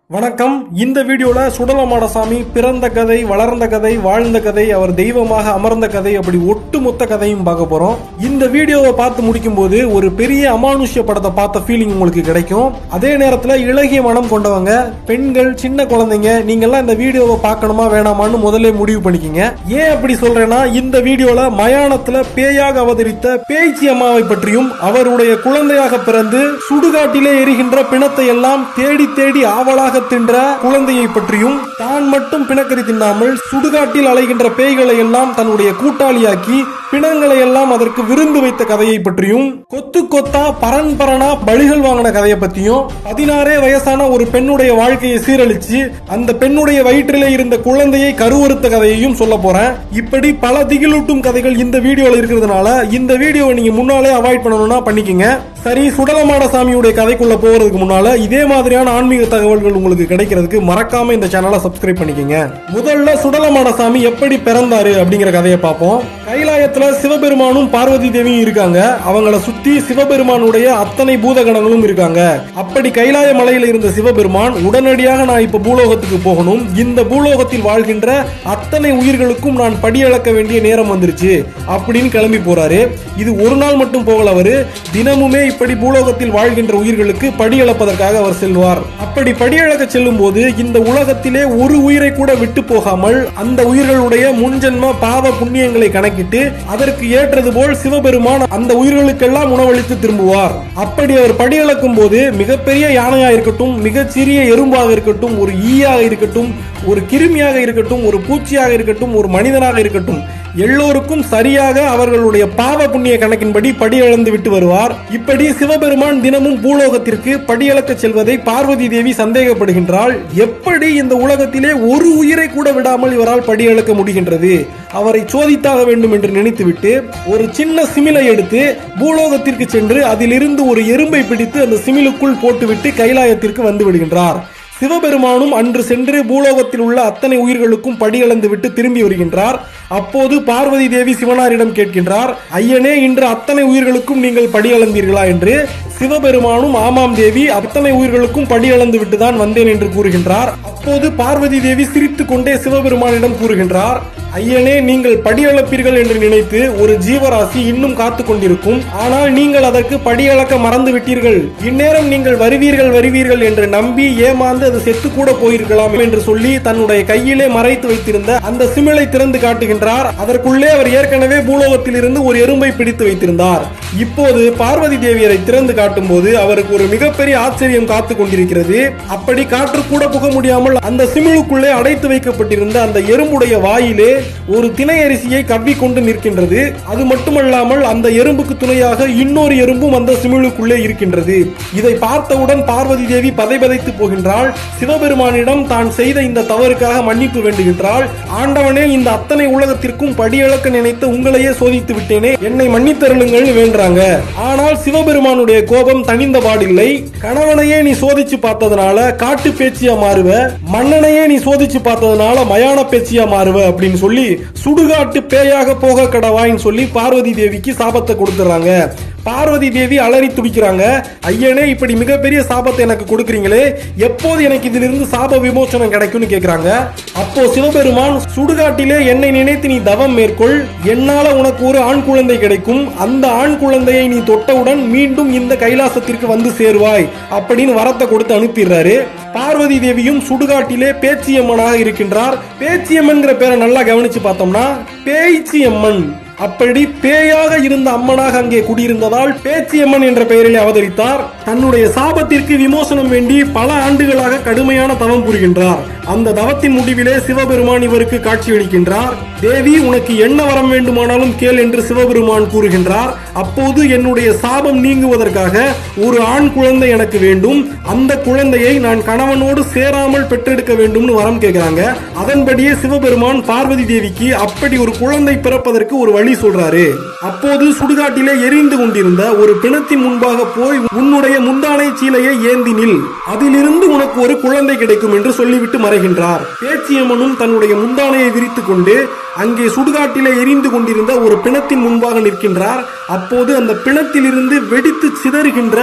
வணக்கம் இந்த வீடியோல சுடலமாடசாமி பிறந்த கதை வளர்ந்த கதை வாழ்ந்த கதை அவர் தெய்வமாக அமர்ந்த கதை அப்படி ஒட்டுமொத்த கதையும் பார்க்க போறோம் இந்த வீடியோவை பார்த்து முடிக்கும் போது ஒரு பெரிய அமானுஷ்ய படத்தை பார்த்த ஃபீலிங் உங்களுக்கு கிடைக்கும் அதே நேரத்துல இளகிய மனம் கொண்டவங்க பெண்கள் சின்ன குழந்தைங்க நீங்கெல்லாம் இந்த வீடியோவை பார்க்கணுமா வேணாமான்னு முதல்ல முடிவு பண்ணிக்கங்க ஏன் அப்படி சொல்றேன்னா இந்த வீடியோல மயானத்துல பேயாக அவதரித்த பேய்ச்சி அம்மாவை பற்றியும் அவருடைய குழந்தையாக பிறந்து சுடுகாட்டிலே எரிகின்ற பிணத்தை எல்லாம் தேடி தேடி ஆவலாக தின்ற குழந்தையை பற்றியும் தான் மட்டும் பிணக்கறி தின்னாமல் சுடுகாட்டில் அலைகின்ற பேய்களை எல்லாம் தன்னுடைய கூட்டாளியாக்கி பிணங்களை எல்லாம் அதற்கு விருந்து வைத்த கதையை பற்றியும் கொத்து கொத்தா பரன் பரனா பலிகள் வாங்கின கதையை பத்தியும் பதினாறே வயசான ஒரு பெண்ணுடைய வாழ்க்கையை சீரழிச்சு அந்த பெண்ணுடைய வயிற்றிலே இருந்த குழந்தையை கருவறுத்த கதையையும் சொல்ல போறேன் இப்படி பல திகிலூட்டும் கதைகள் இந்த வீடியோல இருக்கிறதுனால இந்த வீடியோவை நீங்க முன்னாலே அவாய்ட் பண்ணணும்னா பண்ணிக்கங்க சரி சுடலமாட சாமியுடைய கதைக்குள்ள போறதுக்கு முன்னால இதே மாதிரியான ஆன்மீக தகவல்கள் உங்களுக்கு கிடைக்கிறதுக்கு மறக்காம இந்த சேனலை சப்ஸ்கிரைப் பண்ணிக்கங்க முதல்ல சுடலமாட சாமி எப்படி பிறந்தாரு அப்படிங்கிற கதையை பார்ப்போம் கைலாயத்துல சிவபெருமானும் பார்வதி தேவியும் இருக்காங்க அவங்கள சுத்தி சிவபெருமானுடைய அத்தனை பூதகணங்களும் இருக்காங்க அப்படி கைலாய மலையில இருந்த சிவபெருமான் உடனடியாக நான் இப்ப பூலோகத்துக்கு போகணும் இந்த பூலோகத்தில் வாழ்கின்ற அத்தனை உயிர்களுக்கும் நான் படியளக்க வேண்டிய நேரம் வந்துருச்சு அப்படின்னு கிளம்பி போறாரு இது ஒரு நாள் மட்டும் போகல அவரு தினமுமே இப்படி பூலோகத்தில் வாழ்கின்ற உயிர்களுக்கு படியளப்பதற்காக அவர் செல்வார் அப்படி படியளக்க செல்லும் போது இந்த உலகத்திலே ஒரு உயிரை கூட விட்டு போகாமல் அந்த உயிர்களுடைய முன்ஜென்ம பாவ புண்ணியங்களை கணக்கிட்டு அதற்கு ஏற்றது போல் சிவபெருமான் அந்த உயிர்களுக்கெல்லாம் உணவளித்து திரும்புவார் அப்படி அவர் படியளக்கும் போது மிகப்பெரிய யானையா இருக்கட்டும் மிகச்சிறிய எறும்பாக இருக்கட்டும் ஒரு ஈயாக இருக்கட்டும் ஒரு கிருமியாக இருக்கட்டும் ஒரு பூச்சியாக இருக்கட்டும் ஒரு மனிதனாக இருக்கட்டும் எல்லோருக்கும் சரியாக அவர்களுடைய பாவ புண்ணிய கணக்கின்படி படியளந்து விட்டு வருவார் இப்படி சிவபெருமான் தினமும் பூலோகத்திற்கு படியளக்க செல்வதை பார்வதி தேவி சந்தேகப்படுகின்றாள் எப்படி இந்த உலகத்திலே ஒரு உயிரை கூட விடாமல் இவரால் படியளக்க முடிகின்றது அவரை சோதித்தாக வேண்டும் என்று நினைத்துவிட்டு ஒரு சின்ன சிமிலை எடுத்து பூலோகத்திற்கு சென்று அதிலிருந்து ஒரு எறும்பை பிடித்து அந்த சிமிலுக்குள் போட்டுவிட்டு கைலாயத்திற்கு வந்து விடுகின்றார் சிவபெருமானும் அன்று சென்று பூலோகத்தில் உள்ள அத்தனை உயிர்களுக்கும் படியளந்து விட்டு திரும்பி வருகின்றார் அப்போது பார்வதி தேவி சிவனாரிடம் கேட்கின்றார் ஐயனே இன்று அத்தனை உயிர்களுக்கும் நீங்கள் படியளந்தீர்களா என்று சிவபெருமானும் ஆமாம் தேவி அத்தனை உயிர்களுக்கும் படியளந்து விட்டுதான் வந்தேன் என்று கூறுகின்றார் அப்போது பார்வதி தேவி சிரித்துக் கொண்டே சிவபெருமானிடம் கூறுகின்றார் ஐயனே நீங்கள் படியளப்பீர்கள் என்று நினைத்து ஒரு ஜீவராசி இன்னும் காத்து கொண்டிருக்கும் ஆனால் நீங்கள் அதற்கு படியளக்க மறந்து விட்டீர்கள் இந்நேரம் நீங்கள் வருவீர்கள் வருவீர்கள் என்று நம்பி ஏமாந்து அது செத்து கூட போயிருக்கலாம் என்று சொல்லி தன்னுடைய கையிலே மறைத்து வைத்திருந்த அந்த சிமிழை திறந்து காட்டுகின்றார் அதற்குள்ளே அவர் ஏற்கனவே பூலோகத்தில் இருந்து ஒரு எறும்பை பிடித்து வைத்திருந்தார் இப்போது பார்வதி தேவியரை திறந்து காட்டும் போது அவருக்கு ஒரு மிகப்பெரிய ஆச்சரியம் காத்து கொண்டிருக்கிறது அப்படி காற்று கூட புக முடியாமல் அந்த சிமிழுக்குள்ளே அடைத்து வைக்கப்பட்டிருந்த அந்த எறும்புடைய வாயிலே ஒரு திணை அரிசியை கவ்விக்கொண்டு நிற்கின்றது அது மட்டுமல்லாமல் அந்த எறும்புக்கு துணையாக இன்னொரு எறும்பும் அந்த சிமிழுக்குள்ளே இருக்கின்றது இதை பார்த்தவுடன் பார்வதி தேவி பதைபதைத்து போகின்றாள் சிவபெருமானிடம் தான் செய்த இந்த தவறுக்காக மன்னிப்பு வேண்டுகின்றாள் ஆண்டவனே இந்த அத்தனை உலகத்திற்கும் படியளக்க நினைத்த உங்களையே சோதித்து விட்டேனே என்னை மன்னித்தருளுங்கள் வேண்டாங்க ஆனால் சிவபெருமானுடைய கோபம் தணிந்த பாடில்லை கணவனையே நீ சோதிச்சு பார்த்ததுனால காட்டு பேச்சியா மாறுவ மன்னனையே நீ சோதிச்சு பார்த்ததுனால மயான பேச்சியா மாறுவ அப்படின்னு சொல்லி சுடுகாட்டு பேயாக போக கடவாயின்னு சொல்லி பார்வதி தேவிக்கு சாபத்தை கொடுத்துறாங்க பார்வதி தேவி அலறி துடிக்கிறாங்க ஐயனே இப்படி மிகப்பெரிய சாபத்தை எனக்கு கொடுக்குறீங்களே எப்போது எனக்கு இதிலிருந்து சாப விமோசனம் கிடைக்கும்னு கேக்குறாங்க அப்போ சிவபெருமான் சுடுகாட்டிலே என்னை நினைத்து நீ தவம் மேற்கொள் என்னால உனக்கு ஒரு ஆண் குழந்தை கிடைக்கும் அந்த ஆண் குழந்தையை நீ தொட்டவுடன் மீண்டும் இந்த கைலாசத்திற்கு வந்து சேருவாய் அப்படின்னு வரத்தை கொடுத்து அனுப்பிடுறாரு பார்வதி தேவியும் சுடுகாட்டிலே பேச்சியம்மனாக இருக்கின்றார் பேச்சியம்மன்கிற பேரை நல்லா கவனிச்சு பார்த்தோம்னா பேய்ச்சியம்மன் அப்படி பேயாக இருந்த அம்மனாக அங்கே குடியிருந்ததால் பேச்சியம்மன் என்ற பெயரிலே அவதரித்தார் தன்னுடைய சாபத்திற்கு விமோசனம் வேண்டி பல ஆண்டுகளாக கடுமையான தவம் புரிகின்றார் அந்த தவத்தின் முடிவிலே சிவபெருமான் இவருக்கு காட்சியளிக்கின்றார் தேவி உனக்கு என்ன வரம் வேண்டுமானாலும் கேள் என்று சிவபெருமான் கூறுகின்றார் அப்போது என்னுடைய சாபம் நீங்குவதற்காக ஒரு ஆண் குழந்தை எனக்கு வேண்டும் அந்த குழந்தையை நான் கணவனோடு சேராமல் பெற்றெடுக்க வேண்டும்னு வரம் கேட்கிறாங்க அதன்படியே சிவபெருமான் பார்வதி தேவிக்கு அப்படி ஒரு குழந்தை பிறப்பதற்கு ஒரு வழி சொல்றாரு அப்போது சுடுகாட்டிலே எரிந்து கொண்டிருந்த ஒரு பிணத்தின் முன்பாக போய் உன்னுடைய முந்தானை சீலையை ஏந்தி நில் அதிலிருந்து உனக்கு ஒரு குழந்தை கிடைக்கும் என்று சொல்லிவிட்டு மறைகின்றார் பேச்சியம்மனும் தன்னுடைய முந்தானையை விரித்துக் கொண்டு அங்கே சுடுகாட்டிலே எரிந்து கொண்டிருந்த ஒரு பிணத்தின் முன்பாக நிற்கின்றார் அப்போது அந்த பிணத்திலிருந்து வெடித்து சிதறுகின்ற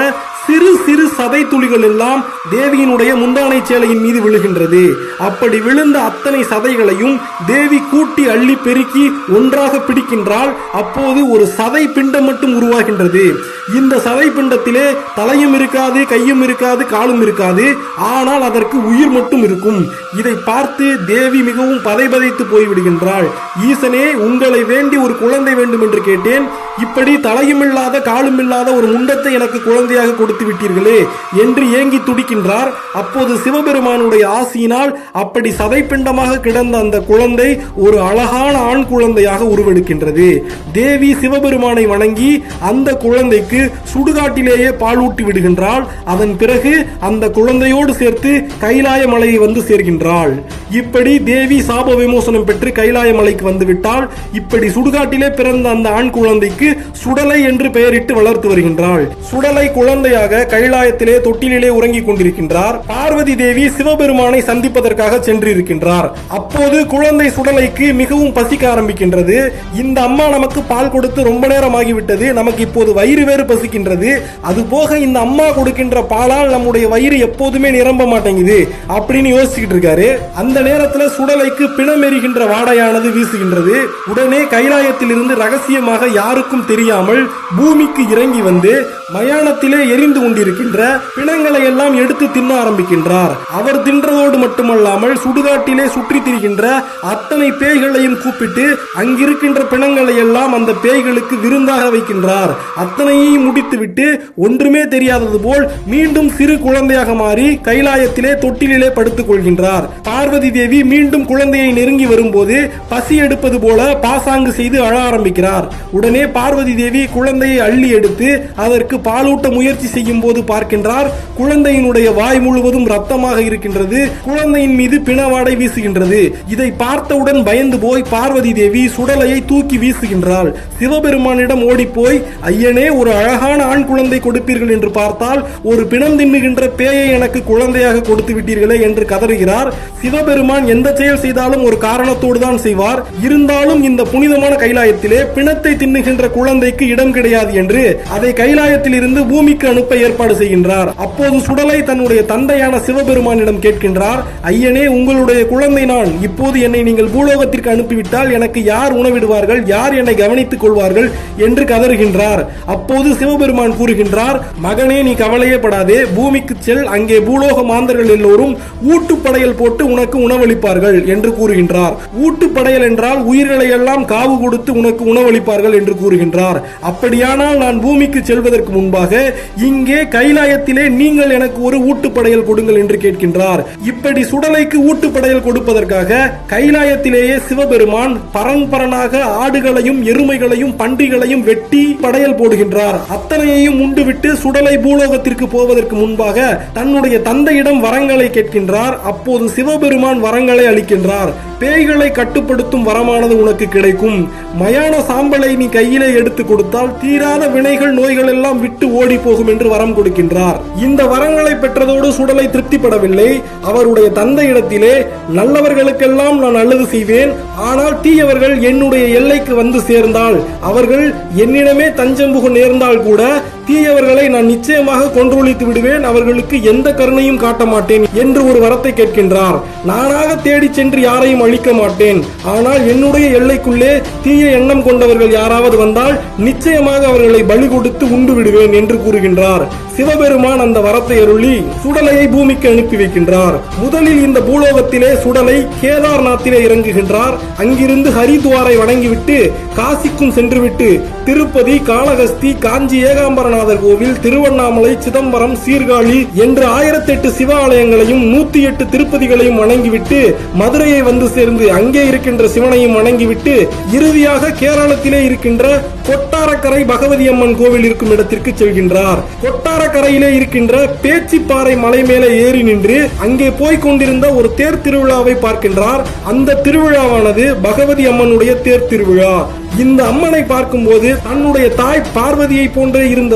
சிறு சிறு சதை துளிகள் எல்லாம் தேவியினுடைய முந்தானை சேலையின் மீது விழுகின்றது அப்படி விழுந்த அத்தனை சதைகளையும் தேவி கூட்டி அள்ளி பெருக்கி ஒன்றாக பிடிக்கின்றால் அப்போது ஒரு சதை பிண்டம் மட்டும் உருவாகின்றது இந்த சதை பிண்டத்திலே தலையும் இருக்காது கையும் இருக்காது காலும் இருக்காது ஆனால் அதற்கு உயிர் மட்டும் இருக்கும் இதை பார்த்து தேவி மிகவும் பதைபதைத்து போய்விடுகின்றாள் ஈசனே உங்களை வேண்டி ஒரு குழந்தை வேண்டும் என்று கேட்டேன் இப்படி தலையும் இல்லாத காலும் இல்லாத ஒரு முண்டத்தை எனக்கு குழந்தையாக கொடுத்து விட்டீர்களே என்று ஏங்கி துடிக்கின்றார் அப்போது சிவபெருமானுடைய ஆசியினால் அப்படி சதைப்பிண்டமாக கிடந்த அந்த குழந்தை ஒரு அழகான ஆண் குழந்தையாக உருவெடுக்கின்றது தேவி சிவபெருமானை வணங்கி அந்த குழந்தைக்கு சுடுகாட்டிலேயே பாலூட்டி விடுகின்றாள் அதன் பிறகு அந்த குழந்தையோடு சேர்த்து கைலாய மலையை வந்து சேர்கின்றாள் இப்படி தேவி சாப விமோசனம் பெற்று கைலாய மலைக்கு வந்து விட்டால் இப்படி சுடுகாட்டிலே பிறந்த அந்த ஆண் குழந்தைக்கு சுடலை என்று பெயரிட்டு வளர்த்து வருகின்றாள் சுடலை குழந்தையாக கைலாயத்திலே தொட்டிலே உறங்கிக் கொண்டிருக்கின்றார் பார்வதி தேவி சிவபெருமானை சந்திப்பதற்காக சென்றிருக்கின்றார் அப்போது குழந்தை சுடலைக்கு மிகவும் பசிக்க ஆரம்பிக்கின்றது இந்த அம்மா நமக்கு பால் கொடுத்து ரொம்ப நேரம் ஆகிவிட்டது நமக்கு இப்போது வயிறு வேறு பசிக்கின்றது அது போக இந்த அம்மா கொடுக்கின்ற பாலால் நம்முடைய வயிறு எப்போதுமே நிரம்ப மாட்டேங்குது அப்படின்னு யோசிச்சுக்கிட்டு இருக்காரு அந்த நேரத்துல சுடலைக்கு பிணம் எரிகின்ற வாடையானது வீசுகின்றது உடனே கைலாயத்தில் இருந்து ரகசியமாக யாருக்கும் தெரியாமல் பூமிக்கு இறங்கி வந்து மயானத்திலே எரிந்து கொண்டிருக்கின்ற பிணங்களை எல்லாம் எடுத்து தின்ன ஆரம்பிக்கின்றார் அவர் தின்றதோடு மட்டுமல்லாமல் சுடுகாட்டிலே சுற்றி திரிகின்ற அத்தனை பேய்களையும் கூப்பிட்டு அங்கிருக்கின்ற பிணங்களை எல்லாம் அந்த பேய்களுக்கு விருந்தாக வைக்கின்றார் அத்தனையையும் முடித்துவிட்டு ஒன்றுமே தெரியாதது போல் மீண்டும் சிறு குழந்தையாக மாறி கைலாயத்திலே தொட்டிலே படுத்துக் கொள்கின்றார் பார்வதி தேவி மீண்டும் குழந்தையை நெருங்கி வரும்போது பசி எடுப்பது போல பாசாங்கு செய்து அழ ஆரம்பிக்கிறார் உடனே பார்வதி தேவி குழந்தையை அள்ளி எடுத்து அதற்கு பாலூட்ட முயற்சி செய்யும் போது பார்க்கின்றார் குழந்தையினுடைய வாய் முழுவதும் ரத்தமாக இருக்கின்றது குழந்தையின் மீது பிணவாடை வீசுகின்றது இதை பார்த்தவுடன் பயந்து போய் பார்வதி தேவி சுடலையை தூக்கி வீசுகின்றாள் சிவபெருமானிடம் ஓடிப்போய் ஐயனே ஒரு அழகான ஆண் குழந்தை கொடுப்பீர்கள் என்று பார்த்தால் ஒரு பிணம் தின்னுகின்ற பேயை எனக்கு குழந்தையாக கொடுத்து விட்டீர்களே என்று கதறுகிறார் சிவபெருமான் எந்த செயல் செய்தாலும் ஒரு காரணத்தோடு தான் செய்வார் இருந்தாலும் இந்த புனிதமான கைலாயத்திலே பிணத்தை தின்னுகின்ற குழந்தைக்கு இடம் கிடையாது என்று அதை கைலாயத்தில் இருந்து பூமிக்கு அனுப்ப ஏற்பாடு செய்கின்றார் அப்போது சுடலை தன்னுடைய தந்தையான சிவபெருமானிடம் கேட்கின்றார் ஐயனே உங்களுடைய குழந்தை நான் இப்போது என்னை நீங்கள் பூலோகத்திற்கு அனுப்பிவிட்டால் எனக்கு யார் உணவிடுவார்கள் யார் என்னை கவனித்துக் கொள்வார்கள் என்று கதறுகின்றார் அப்போது சிவபெருமான் கூறுகின்றார் மகனே நீ கவலையே படாதே பூமிக்கு செல் அங்கே பூலோக மாந்தர்கள் எல்லோரும் ஊட்டுப்படையல் போட்டு உனக்கு உணவளிப்பார்கள் என்று கூறுகின்றார் ஊட்டுப்படையல் என்றால் உயிர்களை எல்லாம் காவு கொடுத்து உனக்கு உணவளிப்பார்கள் என்று கூறுகின்றார் அப்படியானால் நான் பூமிக்கு செல்வதற்கு முன்பாக இங்கே கைலாயத்திலே நீங்கள் எனக்கு ஒரு ஊட்டுப்படையல் கொடுங்கள் என்று கேட்கின்றார் இப்படி சுடலைக்கு ஊட்டுப்படையல் கொடுப்பதற்காக கைலாயத்திலேயே சிவபெருமான் பரன்பரனாக ஆடுகளையும் எருமைகளையும் பன்றிகளையும் வெட்டி படையல் போடுகின்றார் அத்தனையையும் உண்டுவிட்டு சுடலை பூலோகத்திற்கு போவதற்கு முன்பாக தன்னுடைய தந்தையிடம் வரங்களை கேட்கின்றார் அப்போது சிவபெருமான் வரங்களை அளிக்கின்றார் பேய்களை கட்டுப்படுத்தும் வரமானது உனக்கு கிடைக்கும் மயான சாம்பலை நீ கையிலே எடுத்து கொடுத்தால் தீராத வினைகள் நோய்கள் எல்லாம் விட்டு ஓடி போகும் என்று வரம் கொடுக்கின்றார் இந்த வரங்களை பெற்றதோடு சுடலை திருப்திப்படவில்லை அவருடைய தந்தையிடத்திலே நல்லவர்களுக்கெல்லாம் நான் நல்லது செய்வேன் ஆனால் தீயவர்கள் என்னுடைய எல்லைக்கு வந்து சேர்ந்தால் அவர்கள் என்னிடமே தஞ்சம் புக நேர்ந்தால் கூட தீயவர்களை நான் நிச்சயமாக கொன்றொழித்து விடுவேன் அவர்களுக்கு எந்த கருணையும் காட்ட மாட்டேன் என்று ஒரு வரத்தை கேட்கின்றார் நானாக தேடி சென்று யாரையும் அழிக்க மாட்டேன் ஆனால் என்னுடைய எல்லைக்குள்ளே தீய எண்ணம் கொண்டவர்கள் யாராவது வந்தால் நிச்சயமாக அவர்களை பலி கொடுத்து உண்டு விடுவேன் என்று கூறுகின்றார் சிவபெருமான் அந்த வரத்தை அருளி சுடலையை பூமிக்கு அனுப்பி வைக்கின்றார் முதலில் இந்த பூலோகத்திலே சுடலை கேதார்நாத்திலே இறங்குகின்றார் அங்கிருந்து ஹரிதுவாரை வணங்கிவிட்டு காசிக்கும் சென்றுவிட்டு திருப்பதி காளகஸ்தி காஞ்சி ஏகாம்பரநாதர் கோவில் திருவண்ணாமலை சிதம்பரம் சீர்காழி என்று ஆயிரத்தி எட்டு சிவ ஆலயங்களையும் நூத்தி எட்டு திருப்பதிகளையும் வணங்கிவிட்டு மதுரையை வந்து சேர்ந்து அங்கே இருக்கின்ற சிவனையும் வணங்கிவிட்டு இறுதியாக கேரளத்திலே இருக்கின்ற கொட்டாரக்கரை பகவதி அம்மன் கோவில் இருக்கும் இடத்திற்கு செல்கின்றார் கொட்டாரக்கரையிலே இருக்கின்ற பேச்சிப்பாறை மலை மேலே ஏறி நின்று அங்கே போய்க் கொண்டிருந்த ஒரு தேர் திருவிழாவை பார்க்கின்றார் அந்த திருவிழாவானது பகவதி அம்மனுடைய தேர் திருவிழா இந்த அம்மனை பார்க்கும்போது தன்னுடைய தாய் பார்வதியை போன்றே இருந்ததால்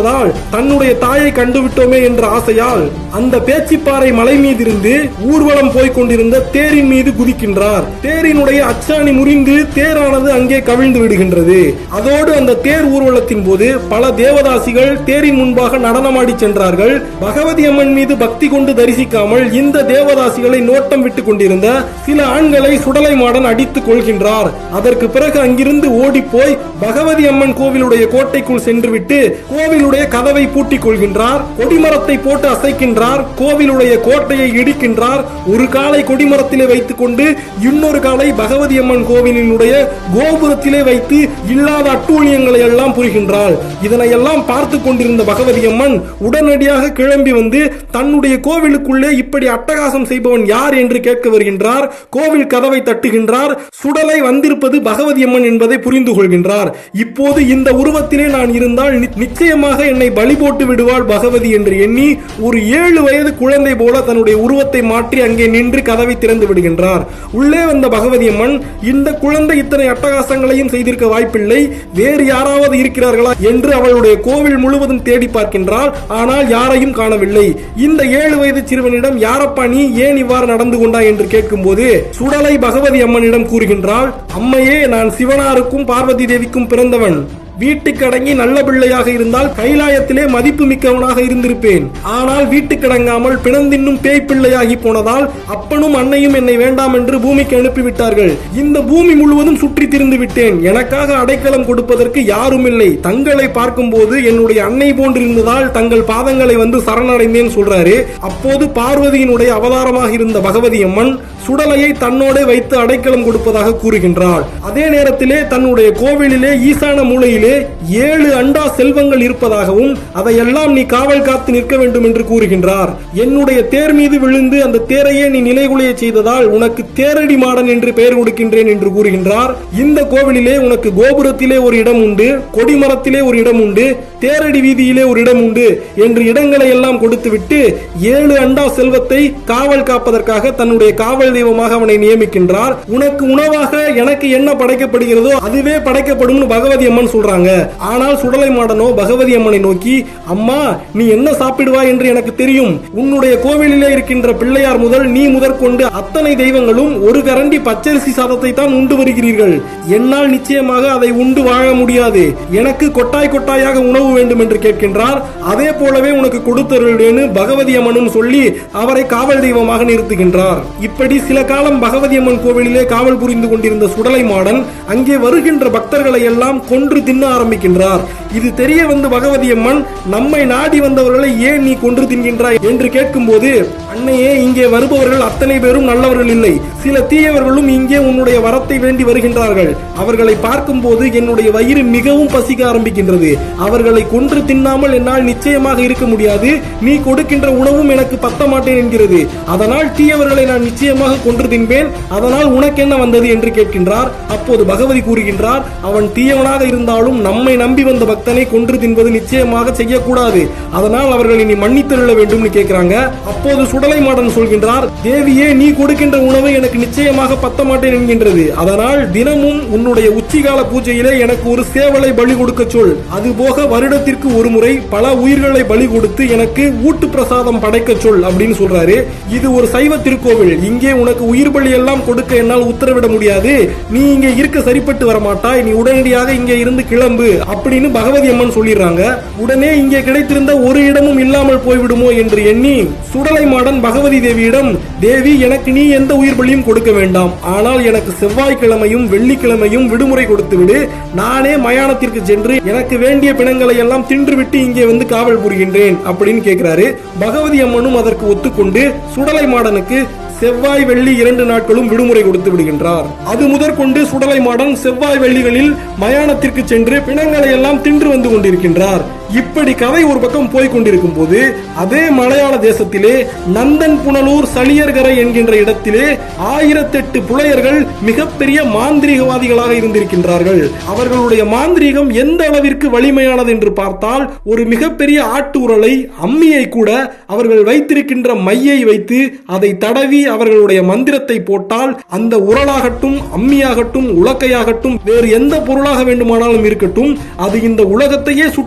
என்பதால் தன்னுடைய தாயை கண்டுவிட்டோமே என்ற ஆசையால் அந்த பேச்சிப்பாறை மலை மீதிருந்து ஊர்வலம் போய்க் கொண்டிருந்த தேரின் மீது குதிக்கின்றார் தேரினுடைய அச்சாணி முறிந்து தேரானது அங்கே கவிழ்ந்து விடுகின்றது அதோடு அந்த தேர் ஊர்வலத்தின் போது பல தேவதாசிகள் தேரின் முன்பாக நடனமாடி சென்றார்கள் பகவதி அம்மன் மீது பக்தி கொண்டு தரிசிக்காமல் இந்த தேவதாசிகளை நோட்டம் விட்டுக் கொண்டிருந்த சில ஆண்களை சுடலை மாடன் அடித்துக் கொள்கின்றார் அதற்கு பிறகு அங்கிருந்து ஓடி போய் பகவதி அம்மன் கோவிலுடைய கோட்டைக்குள் சென்றுவிட்டு கோவிலுடைய கதவை பூட்டிக் கொள்கின்றார் கொடிமரத்தை போட்டு அசைக்கின்றார் கோவிலுடைய கோட்டையை இடிக்கின்றார் ஒரு காலை கொடிமரத்திலே வைத்துக் கொண்டு இன்னொரு காலை பகவதி அம்மன் கோவிலினுடைய கோபுரத்திலே வைத்து இல்லாத அட்டூழியங்களை எல்லாம் புரிகின்றாள் இதனையெல்லாம் பார்த்து கொண்டிருந்த பகவதி அம்மன் உடனடியாக கிளம்பி வந்து தன்னுடைய கோவிலுக்குள்ளே இப்படி அட்டகாசம் செய்பவன் யார் என்று கேட்க வருகின்றார் கோவில் கதவை தட்டுகின்றார் சுடலை வந்திருப்பது பகவதி அம்மன் என்பதை புரிந்து கொள்கின்றார் இப்போது இந்த உருவத்திலே நான் இருந்தால் நி- நிச்சயமாக என்னை பலி போட்டு விடுவாள் பகவதி என்று எண்ணி ஒரு ஏழு வயது குழந்தை போல தன்னுடைய உருவத்தை மாற்றி அங்கே நின்று கதவை திறந்து விடுகின்றார் உள்ளே வந்த பகவதி அம்மன் இந்த குழந்தை இத்தனை அட்டகாசங்களையும் செய்திருக்க வாய்ப்பில்லை வேறு யாராவது இருக்கிறார்களா என்று அவளுடைய கோவில் முழுவதும் தேடி பார்க்கின்றாள் ஆனால் யாரையும் காணவில்லை இந்த ஏழு வயது சிறுவனிடம் யாரப்பா நீ ஏன் இவ்வாறு நடந்து கொண்டாய் என்று கேட்கும்போது சுடலை பகவதி அம்மனிடம் கூறுகின்றாள் அம்மையே நான் சிவனாருக்கும் பார்வதி தேவிக்கும் பிறந்தவன் வீட்டுக்கு அடங்கி நல்ல பிள்ளையாக இருந்தால் கைலாயத்திலே மதிப்பு மிக்கவனாக இருந்திருப்பேன் ஆனால் வீட்டுக்கு அடங்காமல் பிணந்தின்னும் பேய் பிள்ளையாகி போனதால் அப்பனும் அன்னையும் என்னை வேண்டாம் என்று பூமிக்கு அனுப்பிவிட்டார்கள் இந்த பூமி முழுவதும் சுற்றி திரிந்து விட்டேன் எனக்காக அடைக்கலம் கொடுப்பதற்கு யாரும் இல்லை தங்களை பார்க்கும்போது என்னுடைய அன்னை போன்றிருந்ததால் தங்கள் பாதங்களை வந்து சரணடைந்தேன் சொல்றாரு அப்போது பார்வதியினுடைய அவதாரமாக இருந்த பகவதி அம்மன் சுடலையை தன்னோட வைத்து அடைக்கலம் கொடுப்பதாக கூறுகின்றாள் அதே நேரத்திலே தன்னுடைய கோவிலிலே ஈசான மூலையிலே ஏழு அண்டா செல்வங்கள் இருப்பதாகவும் அதையெல்லாம் நீ காவல் காத்து நிற்க வேண்டும் என்று கூறுகின்றார் என்னுடைய தேர் மீது விழுந்து அந்த தேரையே நீ நிலைகுலைய செய்ததால் உனக்கு தேரடி மாடன் என்று பெயர் கொடுக்கின்றேன் என்று கூறுகின்றார் இந்த கோவிலிலே உனக்கு கோபுரத்திலே ஒரு இடம் உண்டு கொடிமரத்திலே ஒரு இடம் உண்டு தேரடி வீதியிலே ஒரு இடம் உண்டு என்று இடங்களை எல்லாம் கொடுத்துவிட்டு ஏழு அண்டா செல்வத்தை காவல் காப்பதற்காக தன்னுடைய காவல் தெய்வமாக அவனை நியமிக்கின்றார் உனக்கு உணவாக எனக்கு என்ன படைக்கப்படுகிறதோ அதுவே படைக்கப்படும் பகவதி அம்மன் சொல்றாங்க ஆனால் சுடலை மாடனோ பகவதி அம்மனை நோக்கி அம்மா நீ என்ன சாப்பிடுவாய் என்று எனக்கு தெரியும் உன்னுடைய கோவிலிலே இருக்கின்ற பிள்ளையார் முதல் நீ முதற்கொண்டு அத்தனை தெய்வங்களும் ஒரு கரண்டி பச்சரிசி சாதத்தை தான் உண்டு வருகிறீர்கள் என்னால் நிச்சயமாக அதை உண்டு வாழ முடியாது எனக்கு கொட்டாய் கொட்டாயாக உணவு வேண்டும் என்று கேட்கின்றார் அதே போலவே உனக்கு கொடுத்தருளேன்னு பகவதி அம்மனும் சொல்லி அவரை காவல் தெய்வமாக நிறுத்துகின்றார் இப்படி சில காலம் பகவதி அம்மன் கோவிலிலே காவல் புரிந்து கொண்டிருந்த சுடலை மாடன் அங்கே வருகின்ற பக்தர்களை எல்லாம் கொன்று தின்ன ஆரம்பிக்கின்றார் இது தெரிய வந்து பகவதி அம்மன் நம்மை நாடி வந்தவர்களை ஏன் நீ கொன்று தின்கின்றாய் என்று கேட்கும்போது அன்னையே இங்கே வருபவர்கள் அத்தனை பேரும் நல்லவர்கள் இல்லை சில தீயவர்களும் இங்கே உன்னுடைய வரத்தை வேண்டி வருகின்றார்கள் அவர்களை பார்க்கும்போது என்னுடைய வயிறு மிகவும் பசிக்க ஆரம்பிக்கின்றது அவர்களை கொன்று தின்னாமல் என்னால் நிச்சயமாக இருக்க முடியாது நீ கொடுக்கின்ற உணவும் எனக்கு பத்த மாட்டேன் என்கிறது அதனால் தீயவர்களை நான் நிச்சயமாக கொன்று தின்பேன் அதனால் உனக்கு என்ன வந்தது என்று கேட்கின்றார் அப்போது பகவதி கூறுகின்றார் அவன் தீயவனாக இருந்தாலும் நம்மை நம்பி வந்த பக்தனை கொன்று தின்பது நிச்சயமாக செய்யக்கூடாது அதனால் அவர்களை நீ மன்னித்தருள வேண்டும் கேட்கிறாங்க அப்போது சுடலை மாடன் சொல்கின்றார் தேவியே நீ கொடுக்கின்ற உணவு எனக்கு நிச்சயமாக பத்த மாட்டேன் என்கின்றது அதனால் தினமும் உன்னுடைய உச்சிகால பூஜையிலே எனக்கு ஒரு சேவலை பலி கொடுக்க சொல் அதுபோக வருடத்திற்கு ஒரு முறை பல உயிர்களை பலி கொடுத்து எனக்கு ஊட்டு பிரசாதம் படைக்க சொல் அப்படின்னு சொல்றாரு இது ஒரு சைவ திருக்கோவில் இங்கே உனக்கு உயிர் பலி எல்லாம் கொடுக்க என்னால் உத்தரவிட முடியாது நீ இங்கே இருக்க சரிப்பட்டு வர மாட்டாய் நீ உடனடியாக இங்கே இருந்து கிளம்பு அப்படின்னு பகவதி அம்மன் சொல்லிடுறாங்க உடனே இங்கே கிடைத்திருந்த ஒரு இடமும் இல்லாமல் போய்விடுமோ என்று எண்ணி சுடலை மாடன் பகவதி தேவியிடம் தேவி எனக்கு நீ எந்த உயிர் பலியும் கொடுக்க வேண்டாம் ஆனால் எனக்கு செவ்வாய்க்கிழமையும் வெள்ளிக்கிழமையும் விடுமுறை கொடுத்து விடு நானே மயானத்திற்கு சென்று எனக்கு வேண்டிய பிணங்களை எல்லாம் தின்றுவிட்டு இங்கே வந்து காவல் புரிகின்றேன் அப்படின்னு கேட்கிறாரு பகவதி அம்மனும் அதற்கு ஒத்துக்கொண்டு சுடலை மாடனுக்கு செவ்வாய் வெள்ளி இரண்டு நாட்களும் விடுமுறை கொடுத்து விடுகின்றார் அது முதற்கொண்டு சுடலை மாடன் செவ்வாய் வெள்ளிகளில் மயானத்திற்கு சென்று பிணங்களை எல்லாம் தின்று வந்து கொண்டிருக்கின்றார் இப்படி கதை ஒரு பக்கம் போய் கொண்டிருக்கும் போது அதே மலையாள தேசத்திலே நந்தன் புனலூர் சளியர்கரை என்கின்ற இடத்திலே ஆயிரத்தெட்டு புலையர்கள் மிகப்பெரிய மாந்திரீகவாதிகளாக இருந்திருக்கின்றார்கள் அவர்களுடைய மாந்திரீகம் எந்த அளவிற்கு வலிமையானது என்று பார்த்தால் ஒரு மிகப்பெரிய ஆட்டு உரலை அம்மியை கூட அவர்கள் வைத்திருக்கின்ற மையை வைத்து அதை தடவி அவர்களுடைய மந்திரத்தை போட்டால் அந்த உரலாகட்டும் அம்மியாகட்டும் உலக்கையாகட்டும் வேறு எந்த பொருளாக வேண்டுமானாலும் இருக்கட்டும் அது இந்த உலகத்தையே சுற்றி வந்து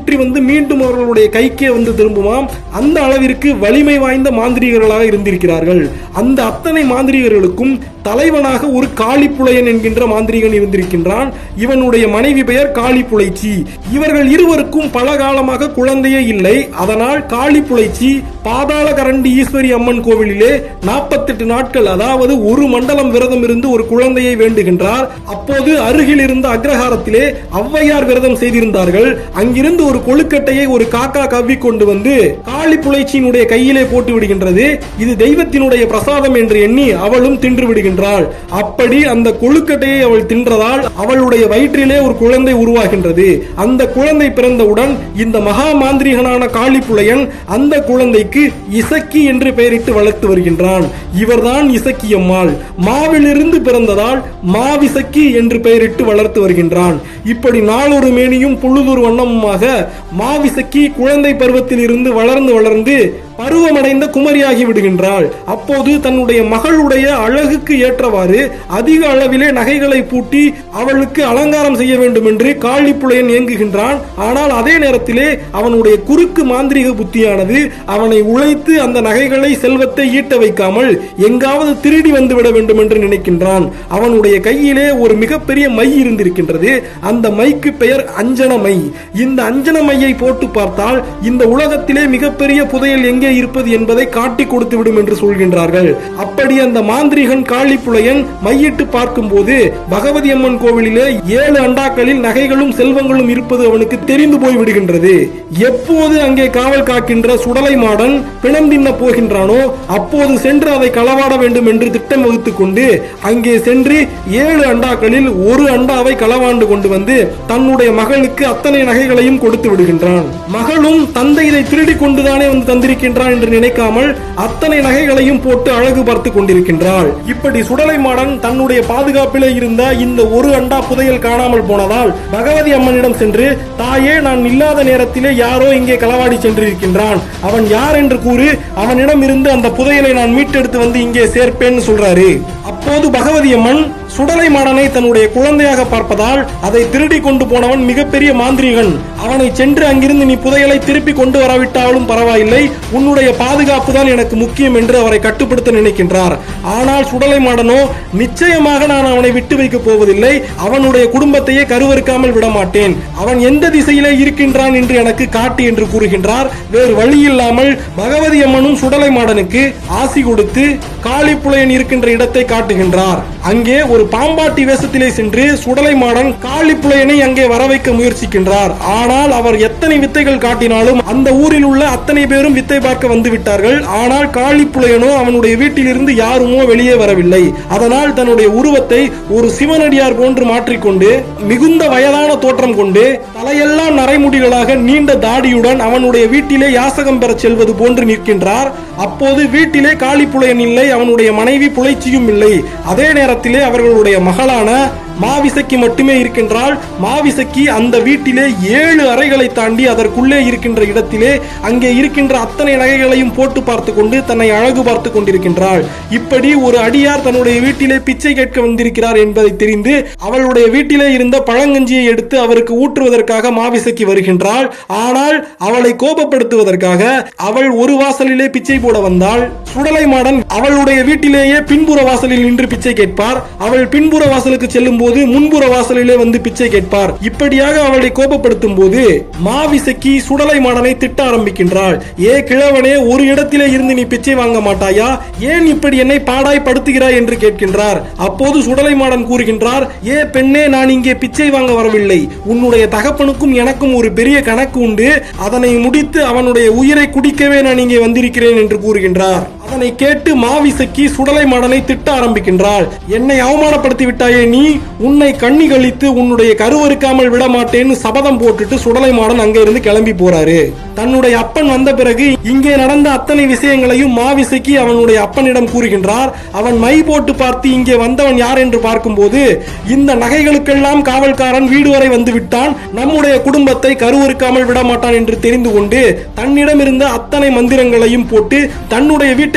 மீண்டும் அவர்களுடைய கைக்கே வந்து திரும்புமாம் அந்த அளவிற்கு வலிமை வாய்ந்த மாந்திரிகர்களாக இருந்திருக்கிறார்கள் அந்த அத்தனை மாந்திரிகர்களுக்கும் தலைவனாக ஒரு காளிப்புலையன் என்கின்ற மாந்திரிகன் இருந்திருக்கின்றான் இவனுடைய மனைவி பெயர் காளிப்புலைச்சி இவர்கள் இருவருக்கும் பல காலமாக குழந்தையே இல்லை அதனால் காளிப்புலைச்சி பாதாள கரண்டி ஈஸ்வரி அம்மன் கோவிலிலே நாற்பத்தெட்டு நாட்கள் அதாவது ஒரு மண்டலம் விரதம் இருந்து ஒரு குழந்தையை வேண்டுகின்றார் அப்போது அருகில் இருந்த அக்ரஹாரத்திலே ஔவையார் விரதம் செய்திருந்தார்கள் அங்கிருந்து ஒரு கொழுக்கட்டையை ஒரு காக்கா கவ்வி கொண்டு வந்து காளி புலைச்சியினுடைய கையிலே போட்டு விடுகின்றது இது தெய்வத்தினுடைய பிரசாதம் என்று எண்ணி அவளும் தின்று விடுகின்றாள் அப்படி அந்த கொழுக்கட்டையை அவள் தின்றதால் அவளுடைய வயிற்றிலே ஒரு குழந்தை உருவாகின்றது அந்த குழந்தை பிறந்தவுடன் இந்த மகா மாந்திரிகனான காளி புலையன் அந்த குழந்தைக்கு இசக்கி என்று பெயரிட்டு வளர்த்து வருகின்றான் இவர்தான் இசக்கி அம்மாள் மாவிலிருந்து பிறந்ததால் மாவிசக்கி என்று பெயரிட்டு வளர்த்து வருகின்றான் இப்படி நாளொரு மேனியும் பொழுதொரு வண்ணமுமாக மாவிசக்கி குழந்தை பருவத்தில் இருந்து வளர்ந்து வளர்ந்து பருவமடைந்த குமரியாகி விடுகின்றாள் அப்போது தன்னுடைய மகளுடைய அழகுக்கு ஏற்றவாறு அதிக அளவிலே நகைகளை பூட்டி அவளுக்கு அலங்காரம் செய்ய வேண்டும் என்று காளிப்புலையன் இயங்குகின்றான் ஆனால் அதே நேரத்திலே அவனுடைய குறுக்கு மாந்திரிக புத்தியானது அவனை உழைத்து அந்த நகைகளை செல்வத்தை ஈட்ட வைக்காமல் எங்காவது திருடி வந்துவிட வேண்டும் என்று நினைக்கின்றான் அவனுடைய கையிலே ஒரு மிகப்பெரிய மை இருந்திருக்கின்றது அந்த மைக்கு பெயர் அஞ்சன மை இந்த அஞ்சன மையை போட்டு பார்த்தால் இந்த உலகத்திலே மிகப்பெரிய புதையல் எங்கே இருப்பது என்பதை காட்டி கொடுத்து விடும் என்று சொல்கின்றார்கள் அப்படி அந்த மாந்திரிகன் காளிப்புலையன் மையிட்டு பார்க்கும்போது பகவதி அம்மன் கோவிலிலே ஏழு அண்டாக்களில் நகைகளும் செல்வங்களும் இருப்பது அவனுக்கு தெரிந்து போய் விடுகின்றது எப்போது அங்கே காவல் காக்கின்ற சுடலை மாடன் பிணம் தின்ன போகின்றானோ அப்போது சென்று அதை களவாட வேண்டும் என்று திட்டம் வகுத்துக் கொண்டு அங்கே சென்று ஏழு அண்டாக்களில் ஒரு அண்டாவை களவாண்டு கொண்டு வந்து தன்னுடைய மகளுக்கு அத்தனை நகைகளையும் கொடுத்து விடுகின்றான் மகளும் தந்தை இதை திருடி கொண்டுதானே வந்து தந்திருக்கின்றான் என்று நினைக்காமல் அத்தனை நகைகளையும் போட்டு அழகு பார்த்து கொண்டிருக்கின்றாள் இப்படி சுடலை மாடன் தன்னுடைய பாதுகாப்பிலே இருந்த இந்த ஒரு அண்டா புதையல் காணாமல் போனதால் பகவதி அம்மனிடம் சென்று தாயே நான் இல்லாத நேரத்திலே யாரோ இங்கே களவாடி சென்றிருக்கின்றான் அவன் யார் என்று கூறு அவனிடம் இருந்து அந்த புதையலை நான் மீட்டெடுத்து வந்து இங்கே சேர்ப்பேன்னு சொல்றாரு அப்போது பகவதி அம்மன் சுடலை மாடனை தன்னுடைய குழந்தையாக பார்ப்பதால் அதை திருடி கொண்டு போனவன் மிகப்பெரிய மாந்திரிகன் அவனை சென்று அங்கிருந்து நீ புதையலை திருப்பி கொண்டு வராவிட்டாலும் பரவாயில்லை உன்னுடைய பாதுகாப்பு தான் எனக்கு முக்கியம் என்று அவரை கட்டுப்படுத்த நினைக்கின்றார் ஆனால் சுடலை மாடனோ நிச்சயமாக நான் அவனை விட்டு வைக்க போவதில்லை அவனுடைய குடும்பத்தையே கருவறுக்காமல் விட மாட்டேன் அவன் எந்த திசையிலே இருக்கின்றான் என்று எனக்கு காட்டு என்று கூறுகின்றார் வேறு வழி இல்லாமல் பகவதி அம்மனும் சுடலை மாடனுக்கு ஆசி கொடுத்து காளிப்புலையன் இருக்கின்ற இடத்தை காட்டுகின்றார் அங்கே ஒரு பாம்பாட்டி வேஷத்திலே சென்று சுடலை மாடன் காளிப்புலையனை அங்கே வர வைக்க முயற்சிக்கின்றார் ஆனால் அவர் எத்தனை வித்தைகள் காட்டினாலும் அந்த ஊரில் உள்ள அத்தனை பேரும் வித்தை பார்க்க வந்து விட்டார்கள் ஆனால் காளிப்புலையனோ அவனுடைய வீட்டிலிருந்து யாருமோ வெளியே வரவில்லை அதனால் தன்னுடைய உருவத்தை ஒரு சிவனடியார் போன்று மாற்றிக்கொண்டு மிகுந்த வயதான தோற்றம் கொண்டு தலையெல்லாம் நரைமுடிகளாக நீண்ட தாடியுடன் அவனுடைய வீட்டிலே யாசகம் பெறச் செல்வது போன்று நிற்கின்றார் அப்போது வீட்டிலே காளிப்புலையன் இல்லை அவனுடைய மனைவி புலைச்சியும் இல்லை அதே நேரத்திலே அவர்களுடைய மகளான மாவிசக்கி மட்டுமே இருக்கின்றாள் மாவிசக்கி அந்த வீட்டிலே ஏழு அறைகளை தாண்டி அதற்குள்ளே இருக்கின்ற இடத்திலே அங்கே இருக்கின்ற அத்தனை நகைகளையும் போட்டு பார்த்து கொண்டு தன்னை அழகு பார்த்து கொண்டிருக்கின்றாள் இப்படி ஒரு அடியார் தன்னுடைய வீட்டிலே பிச்சை கேட்க வந்திருக்கிறார் என்பதை தெரிந்து அவளுடைய வீட்டிலே இருந்த பழங்கஞ்சியை எடுத்து அவருக்கு ஊற்றுவதற்காக மாவிசக்கி வருகின்றாள் ஆனால் அவளை கோபப்படுத்துவதற்காக அவள் ஒரு வாசலிலே பிச்சை போட வந்தாள் சுடலை மாடன் அவளுடைய வீட்டிலேயே பின்புற வாசலில் நின்று பிச்சை கேட்பார் அவள் பின்புற வாசலுக்கு செல்லும் போது முன்புற வாசலிலே வந்து பிச்சை கேட்பார் இப்படியாக அவளை கோபப்படுத்தும் போது மாவிசக்கி சுடலை மாடனை திட்ட ஆரம்பிக்கின்றாள் ஏ கிழவனே ஒரு இடத்திலே இருந்து நீ பிச்சை வாங்க மாட்டாயா ஏன் இப்படி என்னை பாடாய் படுத்துகிறாய் என்று கேட்கின்றார் அப்போது சுடலை மாடன் கூறுகின்றார் ஏ பெண்ணே நான் இங்கே பிச்சை வாங்க வரவில்லை உன்னுடைய தகப்பனுக்கும் எனக்கும் ஒரு பெரிய கணக்கு உண்டு அதனை முடித்து அவனுடைய உயிரை குடிக்கவே நான் இங்கே வந்திருக்கிறேன் என்று கூறுகின்றார் அதனை கேட்டு மாவிசக்கி சுடலை மாடனை திட்ட ஆரம்பிக்கின்றாள் என்னை அவமானப்படுத்தி விட்டாயே நீ உன்னை கண்ணி கழித்து உன்னுடைய கருவறுக்காமல் விட மாட்டேன்னு சபதம் போட்டுட்டு சுடலை மாடன் அங்க இருந்து கிளம்பி போறாரு தன்னுடைய அப்பன் வந்த பிறகு இங்கே நடந்த அத்தனை விஷயங்களையும் மாவிசக்கி அவனுடைய அப்பனிடம் கூறுகின்றார் அவன் மை போட்டு பார்த்து இங்கே வந்தவன் யார் என்று பார்க்கும்போது இந்த நகைகளுக்கெல்லாம் காவல்காரன் வீடு வரை வந்து விட்டான் நம்முடைய குடும்பத்தை கருவறுக்காமல் விட மாட்டான் என்று தெரிந்து கொண்டு தன்னிடம் இருந்த அத்தனை மந்திரங்களையும் போட்டு தன்னுடைய வீட்டை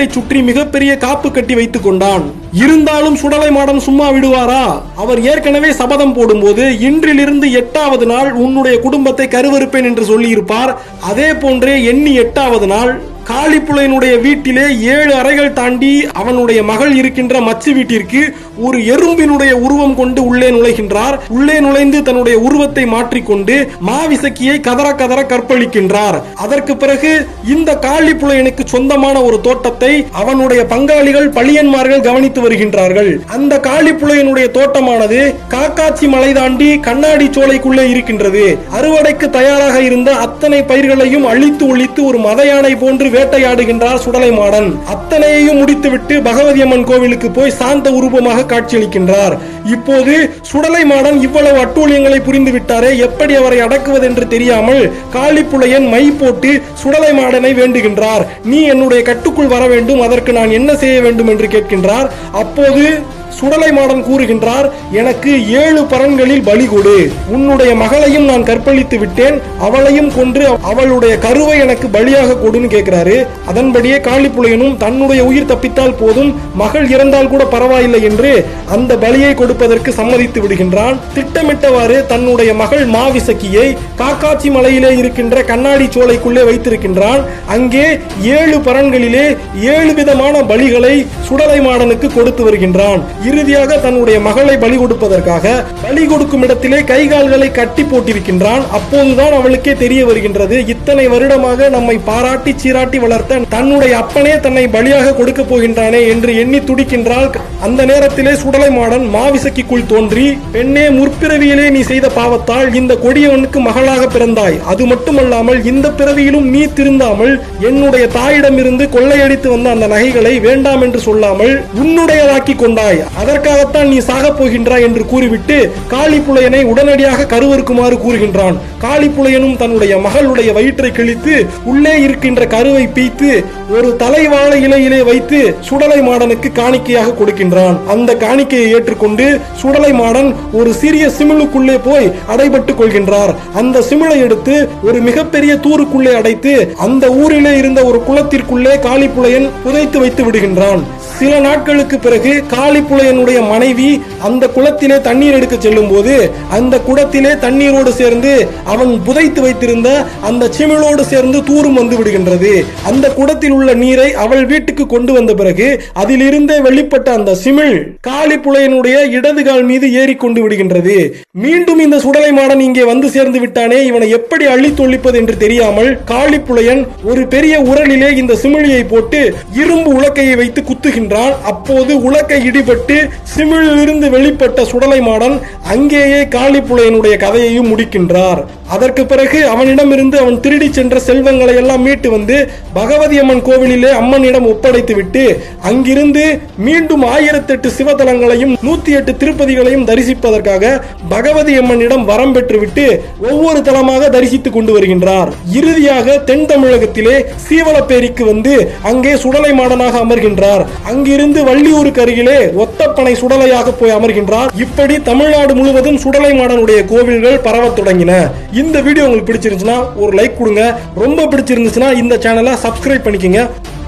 வீட்டை சுற்றி மிகப்பெரிய காப்பு கட்டி வைத்துக் கொண்டான் இருந்தாலும் சுடலை மாடன் சும்மா விடுவாரா அவர் ஏற்கனவே சபதம் போடும்போது இன்றிலிருந்து எட்டாவது நாள் உன்னுடைய குடும்பத்தை கருவறுப்பேன் என்று சொல்லியிருப்பார் அதே போன்றே எண்ணி எட்டாவது நாள் காளிப்புலையனுடைய வீட்டிலே ஏழு அறைகள் தாண்டி அவனுடைய மகள் இருக்கின்ற மச்சு வீட்டிற்கு ஒரு எறும்பினுடைய உருவம் கொண்டு உள்ளே நுழைகின்றார் உள்ளே நுழைந்து தன்னுடைய உருவத்தை மாற்றிக்கொண்டு மாவிசக்கியை கதற கதற கற்பழிக்கின்றார் அதற்கு பிறகு இந்த காளிப்புலையனுக்கு சொந்தமான ஒரு தோட்டத்தை அவனுடைய பங்காளிகள் பழியன்மார்கள் கவனித்து வருகின்றார்கள் அந்த காளிப்புலையனுடைய தோட்டமானது காக்காச்சி மலை தாண்டி கண்ணாடி சோலைக்குள்ளே இருக்கின்றது அறுவடைக்கு தயாராக இருந்த அத்தனை பயிர்களையும் அழித்து ஒழித்து ஒரு மத யானை போன்று வேட்டையாடுகின்றார் சுடலை மாடன் அத்தனையையும் முடித்துவிட்டு பகவதி அம்மன் கோவிலுக்கு போய் சாந்த உருவமாக காட்சியளிக்கின்றார் இப்போது சுடலை மாடன் இவ்வளவு அட்டூழியங்களை புரிந்து விட்டாரே எப்படி அவரை அடக்குவது என்று தெரியாமல் காளிப்புலையன் மை போட்டு சுடலை மாடனை வேண்டுகின்றார் நீ என்னுடைய கட்டுக்குள் வர வேண்டும் அதற்கு நான் என்ன செய்ய வேண்டும் என்று கேட்கின்றார் அப்போது சுடலை மாடன் கூறுகின்றார் எனக்கு ஏழு பரன்களில் பலி கொடு உன்னுடைய மகளையும் நான் கற்பழித்து விட்டேன் அவளையும் கொன்று அவளுடைய கருவை எனக்கு பலியாக கொடுன்னு கேட்கிறாரு அதன்படியே காளிப்புலையனும் தன்னுடைய உயிர் தப்பித்தால் போதும் மகள் இறந்தால் கூட பரவாயில்லை என்று அந்த பலியை கொடுப்பதற்கு சம்மதித்து விடுகின்றான் திட்டமிட்டவாறு தன்னுடைய மகள் மாவிசக்கியை காக்காச்சி மலையிலே இருக்கின்ற கண்ணாடி சோலைக்குள்ளே வைத்திருக்கின்றான் அங்கே ஏழு பரன்களிலே ஏழு விதமான பலிகளை சுடலை மாடனுக்கு கொடுத்து வருகின்றான் இறுதியாக தன்னுடைய மகளை பலி கொடுப்பதற்காக பலி கொடுக்கும் இடத்திலே கைகால்களை கட்டி போட்டிருக்கின்றான் அப்போதுதான் அவளுக்கே தெரிய வருகின்றது இத்தனை வருடமாக நம்மை பாராட்டி சீராட்டி வளர்த்த தன்னுடைய அப்பனே தன்னை பலியாக கொடுக்க போகின்றானே என்று எண்ணி துடிக்கின்றாள் அந்த நேரத்திலே சுடலை மாடன் மாவிசக்கிக்குள் தோன்றி பெண்ணே முற்பிறவியிலே நீ செய்த பாவத்தால் இந்த கொடியவனுக்கு மகளாக பிறந்தாய் அது மட்டுமல்லாமல் இந்த பிறவியிலும் நீ திருந்தாமல் என்னுடைய தாயிடமிருந்து கொள்ளையடித்து வந்த அந்த நகைகளை வேண்டாம் என்று சொல்லாமல் உன்னுடையதாக்கி கொண்டாய் அதற்காகத்தான் நீ சாகப் போகின்றாய் என்று கூறிவிட்டு காளிப்புலையனை உடனடியாக கருவறுக்குமாறு கூறுகின்றான் காளிப்புலையனும் தன்னுடைய மகளுடைய வயிற்றை கிழித்து உள்ளே இருக்கின்ற கருவை பீத்து ஒரு தலைவாழ இலையிலே வைத்து சுடலை மாடனுக்கு காணிக்கையாக கொடுக்கின்றான் அந்த காணிக்கையை ஏற்றுக்கொண்டு சுடலை மாடன் ஒரு சிறிய சிமிழுக்குள்ளே போய் அடைபட்டுக் கொள்கின்றார் அந்த சிமிழை எடுத்து ஒரு மிகப்பெரிய தூருக்குள்ளே அடைத்து அந்த ஊரிலே இருந்த ஒரு குளத்திற்குள்ளே காளிப்புலையன் புதைத்து வைத்து விடுகின்றான் சில நாட்களுக்கு பிறகு காளிப்புலையனுடைய மனைவி அந்த குளத்திலே தண்ணீர் எடுக்க செல்லும் போது அந்த குடத்திலே தண்ணீரோடு சேர்ந்து அவன் புதைத்து வைத்திருந்த அந்த சிமிழோடு சேர்ந்து தூரும் வந்து விடுகின்றது அந்த குடத்தில் உள்ள நீரை அவள் வீட்டுக்கு கொண்டு வந்த பிறகு அதிலிருந்தே வெளிப்பட்ட அந்த சிமிழ் காளிப்புலையனுடைய இடது கால் மீது ஏறி கொண்டு விடுகின்றது மீண்டும் இந்த சுடலை மாடன் இங்கே வந்து சேர்ந்து விட்டானே இவனை எப்படி அழித்தொழிப்பது என்று தெரியாமல் காளிப்புலையன் ஒரு பெரிய உரலிலே இந்த சிமிழியை போட்டு இரும்பு உலக்கையை வைத்து குத்துகின்றான் அப்போது உலக்கை இடிபட்டு சிமிழிலிருந்து வெளிப்பட்ட சுடலை மாடன் அங்கேயே காளிப்புலையனுடைய கதையையும் முடிக்கின்றார் அதற்கு பிறகு அவனிடமிருந்து அவன் திருடி சென்ற செல்வங்களை எல்லாம் மீட்டு வந்து பகவதி அம்மன் கோவிலிலே அம்மனிடம் ஒப்படைத்து விட்டு அங்கிருந்து மீண்டும் ஆயிரத்தெட்டு சிவதலங்களையும் நூத்தி எட்டு திருப்பதிகளையும் தரிசிப்பதற்காக பகவதி அம்மனிடம் வரம் பெற்றுவிட்டு ஒவ்வொரு தலமாக தரிசித்துக் கொண்டு வருகின்றார் இறுதியாக தென் தமிழகத்திலே சீவலப்பேரிக்கு வந்து அங்கே சுடலை மாடனாக அமர்கின்றார் அங்கிருந்து வள்ளியூருக்கு அருகிலே ஒத்தப்பனை சுடலையாக போய் அமர்கின்றார் இப்படி தமிழ்நாடு முழுவதும் சுடலை மாடனுடைய கோவில்கள் பரவத் தொடங்கின இந்த வீடியோ உங்களுக்கு பிடிச்சிருந்துச்சுன்னா ஒரு லைக் கொடுங்க ரொம்ப பிடிச்சிருந்துச்சுன்னா இந்த சேனலை சப்ஸ்கிரைப் பண்ணிக்கங்க